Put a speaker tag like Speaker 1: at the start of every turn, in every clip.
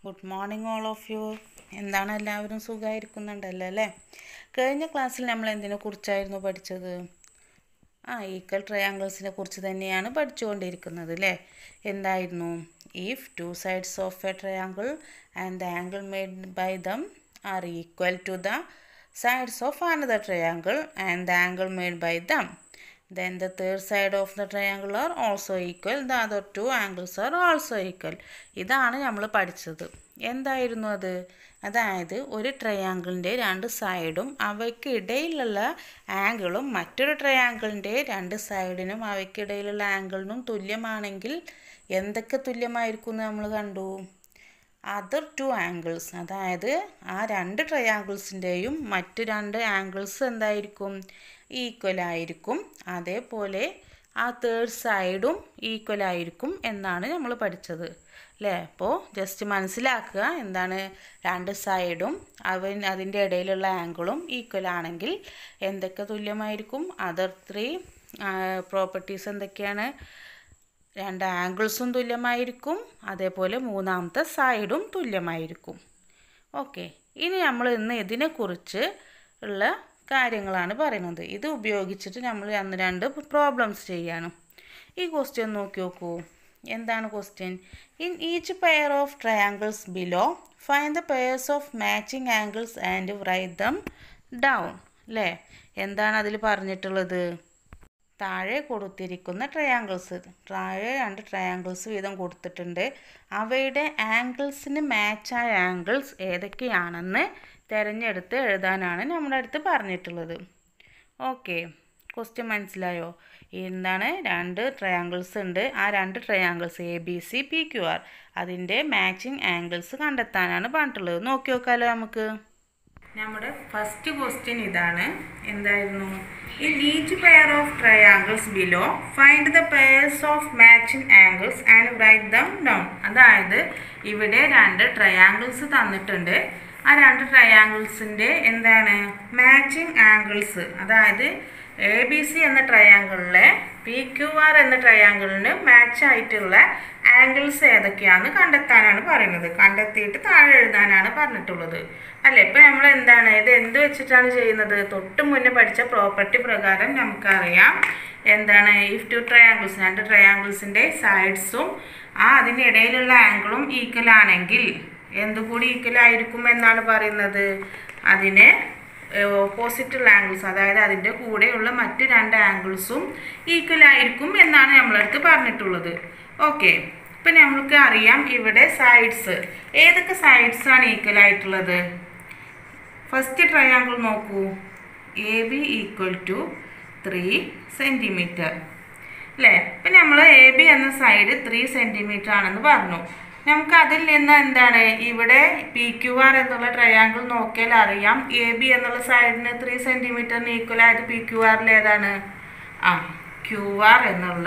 Speaker 1: Good morning all of you എന്താണ് എല്ലാവരും സുഖമായിരിക്കുന്നുണ്ടല്ലോ അല്ലേ കഴിഞ്ഞ ക്ലാസ്സിൽ നമ്മൾ എന്തിനെ കുറിച്ചായിരുന്നു പഠിച്ചത് ആ ഈക്വൽ ട്രയാങ്കിൾസിനെ കുറിച്ച് തന്നെയാണ് പഠിച്ചുകൊണ്ടിരിക്കുന്നത് അല്ലേ എന്തായിരുന്നു if two sides of a triangle and the angle made by them are equal to the sides of another triangle and the angle made by them. Then the third side of the triangle are also equal. The other two angles are also equal. ഇതാണ് നമ്മൾ പഠിച്ചത് എന്തായിരുന്നു അത് അതായത് ഒരു ട്രയാങ്കിളിൻ്റെ രണ്ട് സൈഡും അവയ്ക്ക് ഇടയിലുള്ള ആംഗിളും മറ്റൊരു ട്രയാങ്കിളിൻ്റെ രണ്ട് സൈഡിനും അവയ്ക്കിടയിലുള്ള ആംഗിളിനും തുല്യമാണെങ്കിൽ എന്തൊക്കെ തുല്യമായിരിക്കും എന്ന് നമ്മൾ കണ്ടു അതർ ടു ആംഗിൾസ് അതായത് ആ രണ്ട് ട്രയാങ്കിൾസിൻ്റെയും മറ്റു രണ്ട് ആംഗിൾസ് എന്തായിരിക്കും ഈക്വൽ ആയിരിക്കും അതേപോലെ ആ തേർഡ് സൈഡും ഈക്വൽ ആയിരിക്കും എന്നാണ് നമ്മൾ പഠിച്ചത് അല്ലേ അപ്പോൾ ജസ്റ്റ് മനസ്സിലാക്കുക എന്താണ് രണ്ട് സൈഡും അവൻ അതിൻ്റെ ഇടയിലുള്ള ആംഗിളും ഈക്വൽ ആണെങ്കിൽ എന്തൊക്കെ തുല്യമായിരിക്കും അതർ ത്രീ പ്രോപ്പർട്ടീസ് എന്തൊക്കെയാണ് രണ്ട് ആംഗിൾസും തുല്യമായിരിക്കും അതേപോലെ മൂന്നാമത്തെ സൈഡും തുല്യമായിരിക്കും ഓക്കെ ഇനി നമ്മൾ ഇന്ന് ഇതിനെക്കുറിച്ച് ഉള്ള കാര്യങ്ങളാണ് പറയുന്നത് ഇത് ഉപയോഗിച്ചിട്ട് നമ്മൾ അന്ന് രണ്ട് പ്രോബ്ലംസ് ചെയ്യണം ഈ ക്വസ്റ്റ്യൻ നോക്കി നോക്കൂ എന്താണ് question in each pair of triangles below find the pairs of matching angles and write them down അല്ലേ എന്താണ് അതിൽ പറഞ്ഞിട്ടുള്ളത് താഴെ കൊടുത്തിരിക്കുന്ന ട്രയാങ്കിൾസ് താഴെ രണ്ട് ട്രയാങ്കിൾസ് വീതം കൊടുത്തിട്ടുണ്ട് അവയുടെ ആംഗിൾസിന് മാച്ചായ ആംഗിൾസ് ഏതൊക്കെയാണെന്ന് തിരഞ്ഞെടുത്ത് എഴുതാനാണ് നമ്മുടെ അടുത്ത് പറഞ്ഞിട്ടുള്ളത് ഓക്കെ ക്വസ്റ്റ്യൻ മനസ്സിലായോ എന്താണ് രണ്ട് ട്രയാങ്കിൾസ് ഉണ്ട് ആ രണ്ട് triangles A B C P Q R അതിൻ്റെ മാച്ചിങ് ആംഗിൾസ് കണ്ടെത്താനാണ് പറഞ്ഞിട്ടുള്ളത് നോക്കി നോക്കാമല്ലോ നമുക്ക് നമ്മുടെ ഫസ്റ്റ് ക്വസ്റ്റ്യൻ ഇതാണ് എന്തായിരുന്നു in each pair of triangles below find the pairs of matching angles and write them down അതായത് ഇവിടെ രണ്ട് ട്രയാങ്കിൾസ് തന്നിട്ടുണ്ട് ആ രണ്ട് ട്രയാങ്കിൾസിൻ്റെ എന്താണ് മാച്ചിങ് ആംഗിൾസ് അതായത് എ ബി സി എന്ന ട്രയാങ്കിളിലെ പി ക്യു ആർ എന്ന ട്രയാങ്കിളിന് മാച്ച് ആയിട്ടുള്ള ആംഗിൾസ് ഏതൊക്കെയാണെന്ന് കണ്ടെത്താനാണ് പറയുന്നത് കണ്ടെത്തിയിട്ട് താഴെ എഴുതാനാണ് പറഞ്ഞിട്ടുള്ളത് അല്ലേ ഇപ്പം നമ്മൾ എന്താണ് ഇത് എന്ത് വെച്ചിട്ടാണ് ചെയ്യുന്നത് തൊട്ട് മുന്നേ പഠിച്ച പ്രോപ്പർട്ടി പ്രകാരം നമുക്കറിയാം എന്താണ് ഇഫ് ടു ട്രയാങ്കിൾസ് രണ്ട് ട്രയാങ്കിൾസിൻ്റെ സൈഡ്സും ആ അതിനിടയിലുള്ള ആംഗിളും ഈക്വൽ ആണെങ്കിൽ എന്തുകൂടി ഈക്വൽ ആയിരിക്കും എന്നാണ് പറയുന്നത് അതിനെ ഓപ്പോസിറ്റുള്ള ആംഗിൾസ് അതായത് അതിൻ്റെ കൂടെയുള്ള മറ്റ് രണ്ട് ആംഗിൾസും ഈക്വൽ ആയിരിക്കും എന്നാണ് നമ്മളടുത്ത് പറഞ്ഞിട്ടുള്ളത് ഓക്കെ ഇപ്പം നമ്മൾക്ക് അറിയാം ഇവിടെ സൈഡ്സ് ഏതൊക്കെ സൈഡ്സ് ആണ് ഈക്വൽ ആയിട്ടുള്ളത് ഫസ്റ്റ് ട്രയാങ്കിൾ നോക്കൂ A B equal to three centimetre അല്ലേ ഇപ്പം നമ്മൾ എ ബി എന്ന സൈഡ് ത്രീ സെൻറ്റിമീറ്റർ ആണെന്ന് പറഞ്ഞു നമുക്ക് അതിൽ നിന്ന് എന്താണ് ഇവിടെ പി ക്യു ആർ എന്നുള്ള ട്രയാങ്കിൾ നോക്കിയാൽ അറിയാം എ ബി എന്നുള്ള സൈഡിന് ത്രീ സെൻറ്റിമീറ്ററിന് ഈക്വൽ ആയിട്ട് പി ക്യു ആറിൽ ഏതാണ് ആ ക്യു ആർ എന്നുള്ള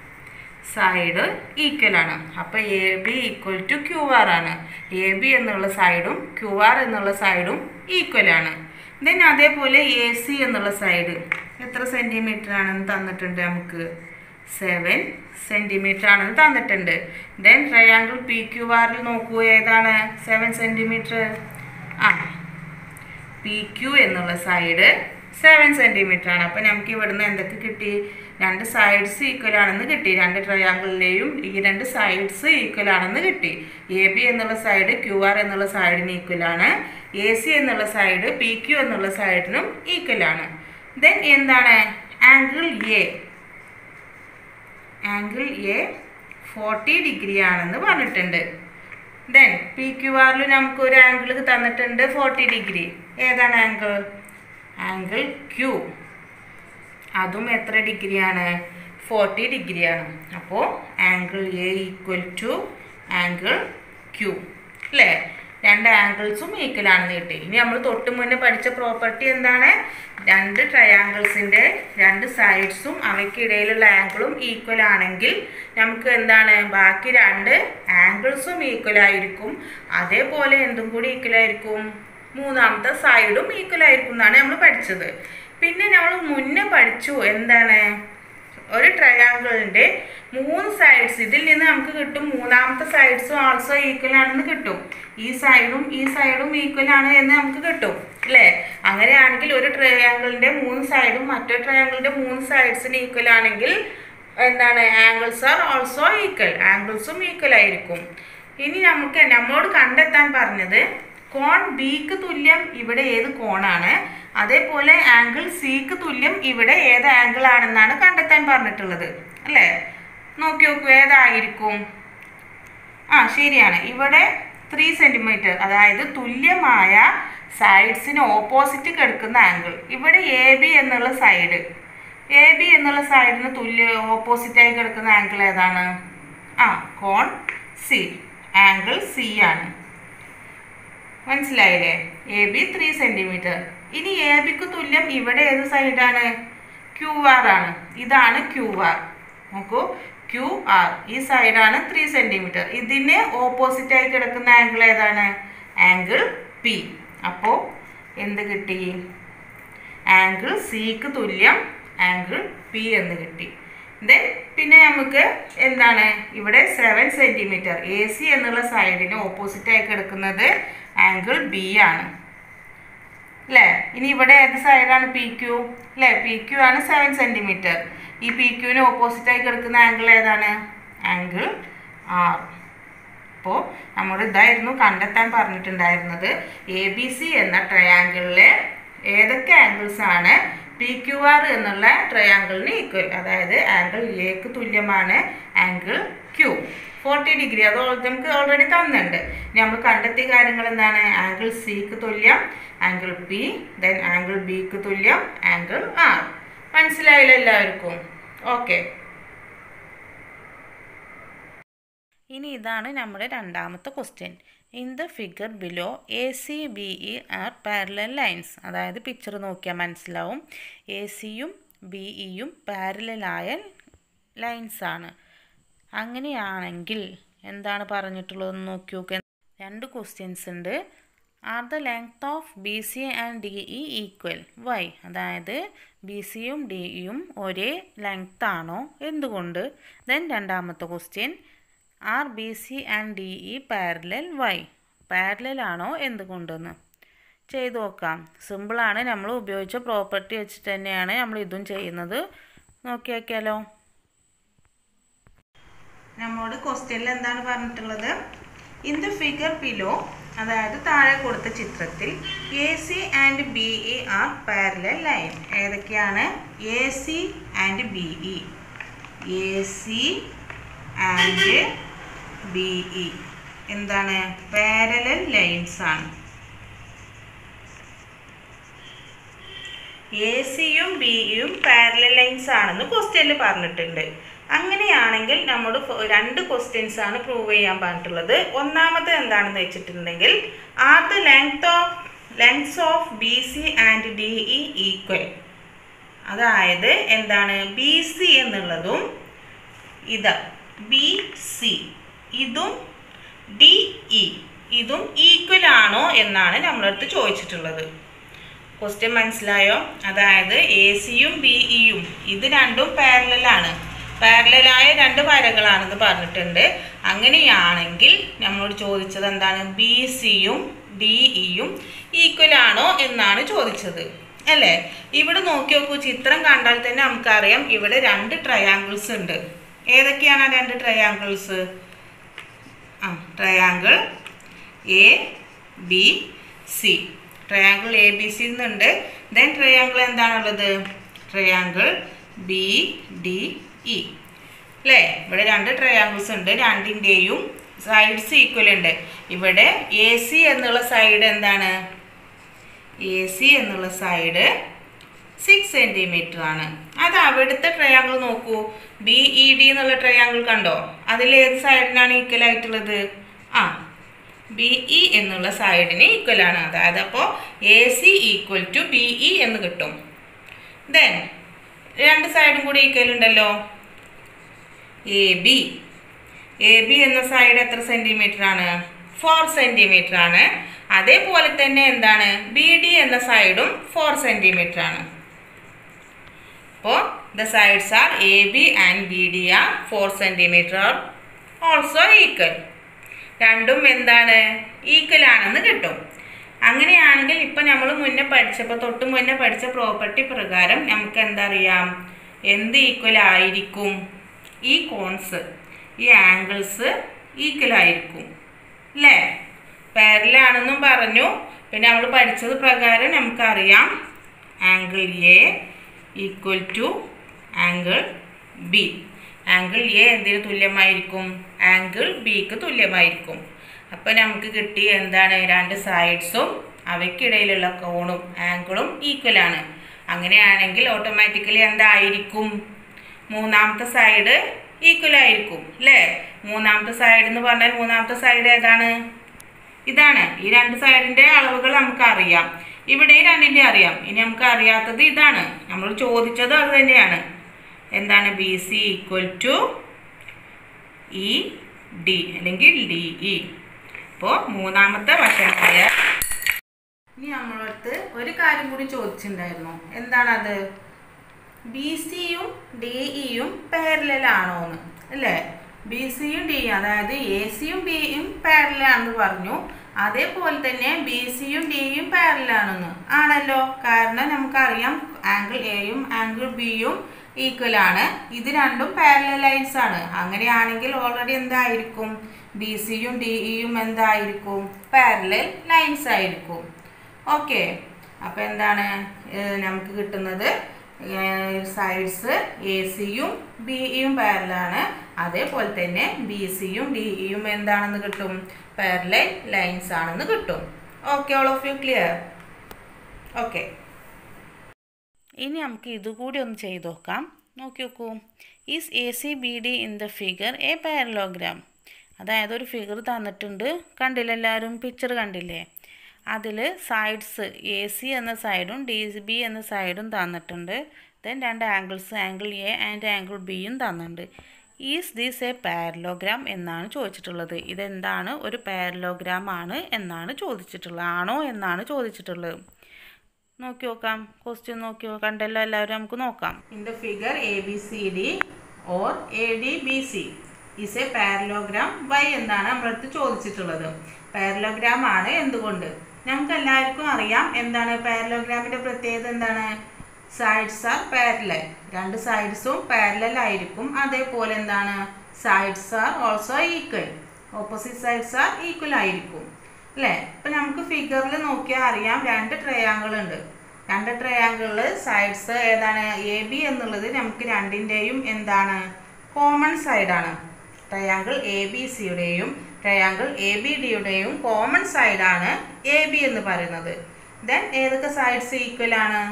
Speaker 1: സൈഡ് ഈക്വൽ ആണ് അപ്പോൾ A B equal to Q R ആണ് എ ബി എന്നുള്ള സൈഡും ക്യു ആർ എന്നുള്ള സൈഡും ഈക്വൽ ആണ് ദെൻ അതേപോലെ എ സി എന്നുള്ള സൈഡ് എത്ര സെൻറ്റിമീറ്റർ ആണെന്ന് തന്നിട്ടുണ്ട് നമുക്ക് സെവൻ സെൻറ്റിമീറ്റർ ആണെന്ന് തന്നിട്ടുണ്ട് ദെൻ ട്രയാങ്കിൾ പി ക്യു ആറിൽ നോക്കൂ ഏതാണ് സെവൻ സെൻറ്റിമീറ്റർ ആ പി ക്യു എന്നുള്ള സൈഡ് സെവൻ സെൻറ്റിമീറ്റർ ആണ് അപ്പം നമുക്ക് ഇവിടുന്ന് എന്തൊക്കെ കിട്ടി രണ്ട് സൈഡ്സ് ഈക്വൽ ആണെന്ന് കിട്ടി രണ്ട് ട്രയാങ്കിളിലെയും ഈ രണ്ട് സൈഡ്സ് ഈക്വൽ ആണെന്ന് കിട്ടി എ ബി എന്നുള്ള സൈഡ് ക്യു ആർ എന്നുള്ള സൈഡിന് ഈക്വൽ ആണ് എ സി എന്നുള്ള സൈഡ് പി ക്യു എന്നുള്ള സൈഡിനും ഈക്വൽ ആണ് ദെൻ എന്താണ് angle A angle A forty degree ആണെന്ന് പറഞ്ഞിട്ടുണ്ട് ദെൻ പി ക്യു ആറിൽ നമുക്ക് ഒരു ആംഗിൾ തന്നിട്ടുണ്ട് ഫോർട്ടി ഡിഗ്രി ഏതാണ് ആംഗിൾ ആംഗിൾ ക്യൂ അതും എത്ര ഡിഗ്രിയാണ് ഫോർട്ടി ഡിഗ്രിയാണ് അപ്പോൾ angle A equal to angle Q അല്ലേ രണ്ട് ആംഗിൾസും ഈക്വൽ ആണെന്ന് കിട്ടി ഇനി നമ്മൾ തൊട്ട് മുന്നേ പഠിച്ച പ്രോപ്പർട്ടി എന്താണ് രണ്ട് ട്രയാങ്കിൾസിൻ്റെ രണ്ട് സൈഡ്സും അവയ്ക്കിടയിലുള്ള ആംഗിളും ഈക്വൽ ആണെങ്കിൽ നമുക്ക് എന്താണ് ബാക്കി രണ്ട് ആംഗിൾസും ഈക്വൽ ആയിരിക്കും അതേപോലെ എന്തും കൂടി ഈക്വൽ ആയിരിക്കും മൂന്നാമത്തെ സൈഡും ഈക്വൽ ആയിരിക്കും എന്നാണ് നമ്മൾ പഠിച്ചത് പിന്നെ നമ്മൾ മുന്നേ പഠിച്ചു എന്താണ് ഒരു ട്രയാങ്കിളിൻ്റെ മൂന്ന് സൈഡ്സ് ഇതിൽ നിന്ന് നമുക്ക് കിട്ടും മൂന്നാമത്തെ സൈഡ്സും ആൾസോ ഈക്വൽ ആണെന്ന് കിട്ടും ഈ സൈഡും ഈ സൈഡും ഈക്വൽ ആണ് എന്ന് നമുക്ക് കിട്ടും അല്ലേ അങ്ങനെയാണെങ്കിൽ ഒരു ട്രയാങ്കിളിന്റെ മൂന്ന് സൈഡും മറ്റൊരു ട്രയാങ്കിളിന്റെ മൂന്ന് സൈഡ്സിന് ഈക്വൽ ആണെങ്കിൽ എന്താണ് ആംഗിൾസ് ആർ ഓൾസോ ഈക്വൽ ആംഗിൾസും ഈക്വൽ ആയിരിക്കും ഇനി നമുക്ക് നമ്മോട് കണ്ടെത്താൻ പറഞ്ഞത് കോൺ ബിക്ക് തുല്യം ഇവിടെ ഏത് കോണാണ് അതേപോലെ ആംഗിൾ സിക്ക് തുല്യം ഇവിടെ ഏത് ആംഗിൾ ആണെന്നാണ് കണ്ടെത്താൻ പറഞ്ഞിട്ടുള്ളത് അല്ലേ നോക്കി നോക്കൂ ഏതായിരിക്കും ആ ശരിയാണ് ഇവിടെ ത്രീ സെൻറ്റിമീറ്റർ അതായത് തുല്യമായ സൈഡ്സിന് ഓപ്പോസിറ്റ് കിടക്കുന്ന ആംഗിൾ ഇവിടെ എ ബി എന്നുള്ള സൈഡ് എ ബി എന്നുള്ള സൈഡിന് തുല്യ ഓപ്പോസിറ്റായി കിടക്കുന്ന ആംഗിൾ ഏതാണ് ആ കോൺ സി ആംഗിൾ സി ആണ് മനസ്സിലായില്ലേ എ ബി ത്രീ സെൻറ്റിമീറ്റർ ഇനി എ ബിക്ക് തുല്യം ഇവിടെ ഏത് സൈഡാണ് ക്യു ആർ ആണ് ഇതാണ് ക്യു ആർ നോക്കൂ ക്യു ആർ ഈ സൈഡാണ് ത്രീ സെൻറ്റിമീറ്റർ ഇതിന് ഓപ്പോസിറ്റായി കിടക്കുന്ന ആംഗിൾ ഏതാണ് ആംഗിൾ പി അപ്പോൾ എന്ത് കിട്ടി ആംഗിൾ സിക്ക് തുല്യം ആംഗിൾ പി എന്ന് കിട്ടി ദെൻ പിന്നെ നമുക്ക് എന്താണ് ഇവിടെ സെവൻ സെൻറ്റിമീറ്റർ എ സി എന്നുള്ള സൈഡിന് ഓപ്പോസിറ്റായി കിടക്കുന്നത് ആംഗിൾ ബി ആണ് അല്ലേ ഇനി ഇവിടെ ഏത് സൈഡാണ് പി ക്യു അല്ലേ പി ക്യു ആണ് സെവൻ സെൻറ്റിമീറ്റർ ഈ പി ക്യുവിന് ഓപ്പോസിറ്റായി കിടക്കുന്ന ആംഗിൾ ഏതാണ് ആംഗിൾ ആർ അപ്പോൾ നമ്മൾ ഇതായിരുന്നു കണ്ടെത്താൻ പറഞ്ഞിട്ടുണ്ടായിരുന്നത് എ ബി സി എന്ന ട്രയാങ്കിളിലെ ഏതൊക്കെ ആംഗിൾസ് ആണ് പി ക്യു ആർ എന്നുള്ള ട്രയാങ്കിളിന് ഈക്വൽ അതായത് ആംഗിൾ എക്ക് തുല്യമാണ് ആംഗിൾ ക്യൂ ഫോർട്ടി ഡിഗ്രി അത് ഓൾ- നമുക്ക് ഓൾറെഡി തന്നിട്ടുണ്ട് നമ്മൾ കണ്ടെത്തിയ കാര്യങ്ങൾ എന്താണ് ആംഗിൾ സിക്ക് തുല്യം ആംഗിൾ പി ദെൻ ആംഗിൾ ബിക്ക് തുല്യം ആംഗിൾ ആർ മനസ്സിലായില്ല എല്ലാവർക്കും ഓക്കെ ഇനി ഇതാണ് നമ്മുടെ രണ്ടാമത്തെ question in the figure below A C B E are parallel lines അതായത് പിക്ചർ നോക്കിയാൽ മനസ്സിലാവും എ സിയും ബി ഇയും പാരലായ ലൈൻസ് ആണ് അങ്ങനെയാണെങ്കിൽ എന്താണ് പറഞ്ഞിട്ടുള്ളതെന്ന് നോക്കി നോക്കുക രണ്ട് ക്വസ്റ്റ്യൻസ് ഉണ്ട് are the length of B C and D E equal why അതായത് ബി സിയും ഡി ഇയും ഒരേ ലെങ്ത് ആണോ എന്തുകൊണ്ട് ദെൻ രണ്ടാമത്തെ question are B C and D E parallel why parallel ആണോ എന്തുകൊണ്ടെന്ന് ചെയ്തു നോക്കാം സിമ്പിളാണ് നമ്മൾ ഉപയോഗിച്ച പ്രോപ്പർട്ടി വെച്ചിട്ട് തന്നെയാണ് നമ്മൾ ഇതും ചെയ്യുന്നത് നോക്കി നോക്കിയാലോ നമ്മോട് ക്വസ്റ്റ്യനിൽ എന്താണ് പറഞ്ഞിട്ടുള്ളത് ഇൻ ദ ഫിഗർ ബിലോ അതായത് താഴെ കൊടുത്ത ചിത്രത്തിൽ A C and B E are parallel line ഏതൊക്കെയാണ് A C and B E A C and B E എന്താണ് പാരലൽ ലൈൻസ് ആണ് എ സിയും ബിയും പാരലൽ ലൈൻസ് ആണെന്ന് ക്വസ്റ്റ്യനിൽ പറഞ്ഞിട്ടുണ്ട് അങ്ങനെയാണെങ്കിൽ നമ്മുടെ ഫ- രണ്ട് ക്വസ്റ്റ്യൻസ് ആണ് പ്രൂവ് ചെയ്യാൻ പറഞ്ഞിട്ടുള്ളത് ഒന്നാമത് എന്താണെന്ന് വെച്ചിട്ടുണ്ടെങ്കിൽ are the length of lengths of B C and D E equal അതായത് എന്താണ് ബി സി എന്നുള്ളതും ഇത് ബി സി ഇതും ഡി ഇ ഇതും ഈക്വൽ ആണോ എന്നാണ് നമ്മളടുത്ത് ചോദിച്ചിട്ടുള്ളത് ക്വസ്റ്റ്യൻ മനസ്സിലായോ അതായത് എ സിയും ബി ഇയും ഇത് രണ്ടും പാരലലാണ് പാരലലായ രണ്ട് വരകളാണെന്ന് പറഞ്ഞിട്ടുണ്ട് അങ്ങനെയാണെങ്കിൽ നമ്മളോട് ചോദിച്ചത് എന്താണ് ബി സിയും ഡി ഇയും ഈക്വൽ ആണോ എന്നാണ് ചോദിച്ചത് അല്ലേ ഇവിടെ നോക്കി നോക്കൂ ചിത്രം കണ്ടാൽ തന്നെ നമുക്കറിയാം ഇവിടെ രണ്ട് ട്രയാങ്കിൾസ് ഉണ്ട് ഏതൊക്കെയാണ് ആ രണ്ട് ട്രയാങ്കിൾസ് ആ triangle A B C triangle A B C എന്നുണ്ട് ദെൻ ട്രയാങ്കിൾ എന്താണുള്ളത് ട്രയാങ്കിൾ ബി ഡി ഇ അല്ലേ ഇവിടെ രണ്ട് ട്രയാങ്കിൾസ് ഉണ്ട് രണ്ടിൻ്റെയും സൈഡ്സ് ഈക്വൽ ഉണ്ട് ഇവിടെ എ സി എന്നുള്ള സൈഡ് എന്താണ് എ സി എന്നുള്ള സൈഡ് സിക്സ് സെൻറ്റിമീറ്റർ ആണ് അത് അവിടുത്തെ ട്രയാങ്കിൾ നോക്കൂ ബി ഇ ഡി എന്നുള്ള ട്രയാങ്കിൾ കണ്ടോ അതിൽ ഏത് സൈഡിനാണ് ഈക്വൽ ആയിട്ടുള്ളത് ആ ബി ഇ എന്നുള്ള സൈഡിന് ഈക്വൽ ആണ് അതായത് അപ്പോൾ A C equal to B E എന്ന് കിട്ടും ദെൻ രണ്ട് സൈഡും കൂടി ഈക്വൽ ഉണ്ടല്ലോ എ ബി എ ബി എന്ന സൈഡ് എത്ര സെൻറ്റിമീറ്റർ ആണ് ഫോർ സെൻറ്റിമീറ്റർ ആണ് അതേപോലെ തന്നെ എന്താണ് ബി ഡി എന്ന സൈഡും ഫോർ സെൻറ്റിമീറ്റർ ആണ് അപ്പോൾ the sides are A B and B D are four centimetre are also equal രണ്ടും എന്താണ് ഈക്വൽ ആണെന്ന് കിട്ടും അങ്ങനെയാണെങ്കിൽ ഇപ്പം നമ്മൾ മുന്നേ പഠിച്ചപ്പോൾ തൊട്ട് മുന്നേ പഠിച്ച പ്രോപ്പർട്ടി പ്രകാരം നമുക്ക് എന്താ അറിയാം എന്ത് ഈക്വൽ ആയിരിക്കും ഈ കോൺസ് ഈ ആംഗിൾസ് ഈക്വൽ ആയിരിക്കും അല്ലേ പാരലാണെന്നും പറഞ്ഞു പിന്നെ നമ്മൾ പഠിച്ചത് പ്രകാരം നമുക്കറിയാം angle A equal to angle B angle A എന്തിന് തുല്യമായിരിക്കും ആംഗിൾ ബിക്ക് തുല്യമായിരിക്കും അപ്പോൾ നമുക്ക് കിട്ടി എന്താണ് രണ്ട് സൈഡ്സും അവയ്ക്കിടയിലുള്ള കോണും ആംഗിളും ഈക്വൽ ആണ് അങ്ങനെയാണെങ്കിൽ ഓട്ടോമാറ്റിക്കലി എന്തായിരിക്കും മൂന്നാമത്തെ സൈഡ് ഈക്വൽ ആയിരിക്കും അല്ലേ മൂന്നാമത്തെ സൈഡ് എന്ന് പറഞ്ഞാൽ മൂന്നാമത്തെ സൈഡ് ഏതാണ് ഇതാണ് ഈ രണ്ട് സൈഡിന്റെ അളവുകൾ നമുക്ക് അറിയാം ഇവിടെ ഈ രണ്ടിന്റെ അറിയാം ഇനി നമുക്ക് അറിയാത്തത് ഇതാണ് നമ്മൾ ചോദിച്ചത് അത് തന്നെയാണ് എന്താണ് B C equal to E D അല്ലെങ്കിൽ ഡി ഇ അപ്പോൾ മൂന്നാമത്തെ വശമായ ഇനി നമ്മളടുത്ത് ഒരു കാര്യം കൂടി ചോദിച്ചിട്ടുണ്ടായിരുന്നു എന്താണത് ബി സിയും ഡി ഇയും പാരലാണോ എന്ന് അല്ലേ ബി സിയും ഡി അതായത് എ സിയും ബിയും പാരലാണെന്ന് പറഞ്ഞു അതേപോലെ തന്നെ ബി സിയും ഡിയും പാരലാണെന്ന് ആണല്ലോ കാരണം നമുക്കറിയാം ആംഗിൾ എയും ആംഗിൾ ബിയും ഈക്വൽ ആണ് ഇത് രണ്ടും പാരലൽ ലൈൻസ് ആണ് അങ്ങനെയാണെങ്കിൽ ഓൾറെഡി എന്തായിരിക്കും ബി സിയും ഡി ഇയും എന്തായിരിക്കും പാരലൽ ലൈൻസ് ആയിരിക്കും ഓക്കെ അപ്പോൾ എന്താണ് ഏഹ് നമുക്ക് കിട്ടുന്നത് സൈഡ്സ് എ സിയും ബി ഇയും പാരലാണ് അതേപോലെ തന്നെ ബി സിയും ഡി ഇയും എന്താണെന്ന് കിട്ടും പാരലൽ ലൈൻസ് ആണെന്ന് കിട്ടും okay all of you clear okay ഇനി നമുക്ക് ഇതുകൂടി ഒന്ന് ചെയ്ത് നോക്കാം നോക്കി നോക്കൂ is A C B D in the figure a parallelogram അതായത് ഒരു ഫിഗർ തന്നിട്ടുണ്ട് കണ്ടില്ല എല്ലാവരും പിക്ചർ കണ്ടില്ലേ അതിൽ സൈഡ്സ് എ സി എന്ന സൈഡും ഡി ബി എന്ന സൈഡും തന്നിട്ടുണ്ട് ദെൻ രണ്ട് angles angle A and angle ബിയും തന്നിട്ടുണ്ട് ഈസ് ദിസ് എ പാരലോഗ്രാം എന്നാണ് ചോദിച്ചിട്ടുള്ളത് ഇതെന്താണ് ഒരു പാരലോഗ്രാം ആണ് എന്നാണ് ചോദിച്ചിട്ടുള്ളത് ആണോ എന്നാണ് ചോദിച്ചിട്ടുള്ളത് നോക്കി നോക്കാം ക്വസ്റ്റ്യൻ നോക്കി കണ്ടല്ലോ എല്ലാവരും നമുക്ക് നോക്കാം in the figure A B C D or A D B C is a parallelogram why എന്നാണ് നമ്മളടുത്ത് ചോദിച്ചിട്ടുള്ളത് പാരലോഗ്രാം ആണ് എന്തുകൊണ്ട് നമുക്ക് എല്ലാവർക്കും അറിയാം എന്താണ് പാരലോഗ്രാമിന്റെ പ്രത്യേകത എന്താണ് സൈഡ്സ് ആർ പാരലൽ രണ്ട് സൈഡ്സും പാരലൽ ആയിരിക്കും അതേപോലെ എന്താണ് sides are also equal opposite sides are equal ആയിരിക്കും അല്ലേ ഇപ്പം നമുക്ക് ഫിഗറിൽ നോക്കിയാൽ അറിയാം രണ്ട് ട്രയാങ്കിൾ ഉണ്ട് രണ്ട് ട്രയാങ്കിളിൽ സൈഡ്സ് ഏതാണ് എ ബി എന്നുള്ളത് നമുക്ക് രണ്ടിൻ്റെയും എന്താണ് കോമൺ സൈഡാണ് ട്രയാങ്കിൾ എ ബി സിയുടെയും ട്രയാങ്കിൾ എ ബി ഡിയുടെയും കോമൺ സൈഡാണ് എ ബി എന്ന് പറയുന്നത് ദെൻ ഏതൊക്കെ സൈഡ്സ് ഈക്വൽ ആണ്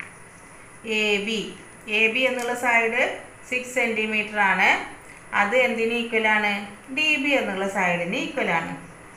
Speaker 1: എ ബി എ ബി എന്നുള്ള സൈഡ് സിക്സ് സെൻറ്റിമീറ്റർ ആണ് അത് എന്തിന് ഈക്വൽ ആണ് ഡി ബി എന്നുള്ള സൈഡിന് ഈക്വൽ ആണ്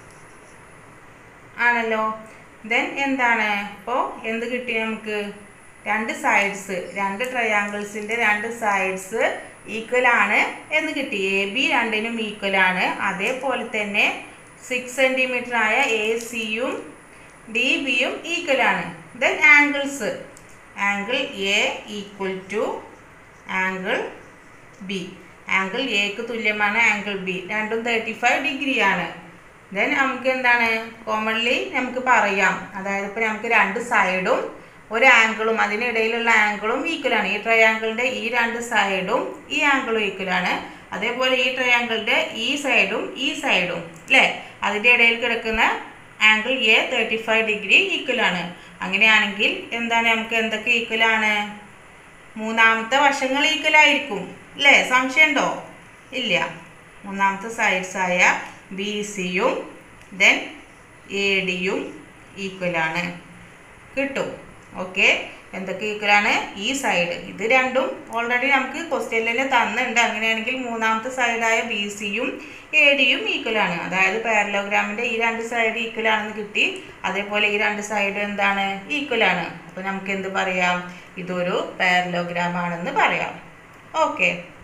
Speaker 1: ആണല്ലോ ദെൻ എന്താണ് ഇപ്പോൾ എന്ത് കിട്ടി നമുക്ക് രണ്ട് സൈഡ്സ് രണ്ട് ട്രയാങ്കിൾസിൻ്റെ രണ്ട് സൈഡ്സ് ഈക്വൽ ആണ് എന്ന് കിട്ടി എ ബി രണ്ടിനും ഈക്വൽ ആണ് അതേപോലെ തന്നെ സിക്സ് സെൻറ്റിമീറ്റർ ആയ എ സിയും ഡി ബിയും ഈക്വൽ ആണ് then angles angle A equal to angle B angle എക്ക് തുല്യമാണ് ആംഗിൾ ബി രണ്ടും തേർട്ടി ഫൈവ് ഡിഗ്രി ആണ് ദെൻ നമുക്ക് എന്താണ് കോമൺലി നമുക്ക് പറയാം അതായത് ഇപ്പോൾ നമുക്ക് രണ്ട് സൈഡും ഒരു ആംഗിളും അതിനിടയിലുള്ള ആംഗിളും ഈക്വൽ ആണ് ഈ ട്രയാങ്കിളിൻ്റെ ഈ രണ്ട് സൈഡും ഈ ആംഗിളും ഈക്വൽ ആണ് അതേപോലെ ഈ ട്രയാങ്കിളിൻ്റെ ഈ സൈഡും ഈ സൈഡും അല്ലേ അതിൻ്റെ ഇടയിൽ കിടക്കുന്ന angle A thirty five degree equal ആണ് അങ്ങനെയാണെങ്കിൽ എന്താണ് നമുക്ക് എന്തൊക്കെ ഈക്വൽ ആണ് മൂന്നാമത്തെ വശങ്ങൾ ഈക്വൽ ആയിരിക്കും അല്ലേ സംശയമുണ്ടോ ഇല്ല മൂന്നാമത്തെ സൈഡ്സ് ആയ ബി സിയും ദെൻ എ ഡിയും ഈക്വലാണ് കിട്ടും ഓക്കെ എന്തൊക്കെ ഈക്വലാണ് ഈ സൈഡ് ഇത് രണ്ടും ഓൾറെഡി നമുക്ക് ക്വസ്റ്റ്യനിൽ തന്നിട്ടുണ്ട് അങ്ങനെയാണെങ്കിൽ മൂന്നാമത്തെ സൈഡായ ബി സിയും എ ഡിയും ഈക്വലാണ് അതായത് പാരലോഗ്രാമിൻ്റെ ഈ രണ്ട് സൈഡ് ഈക്വൽ ആണെന്ന് കിട്ടി അതേപോലെ ഈ രണ്ട് സൈഡ് എന്താണ് ഈക്വലാണ് അപ്പോൾ നമുക്ക് എന്ത് പറയാം ഇതൊരു പാരലോഗ്രാം ആണെന്ന് പറയാം ഓക്കെ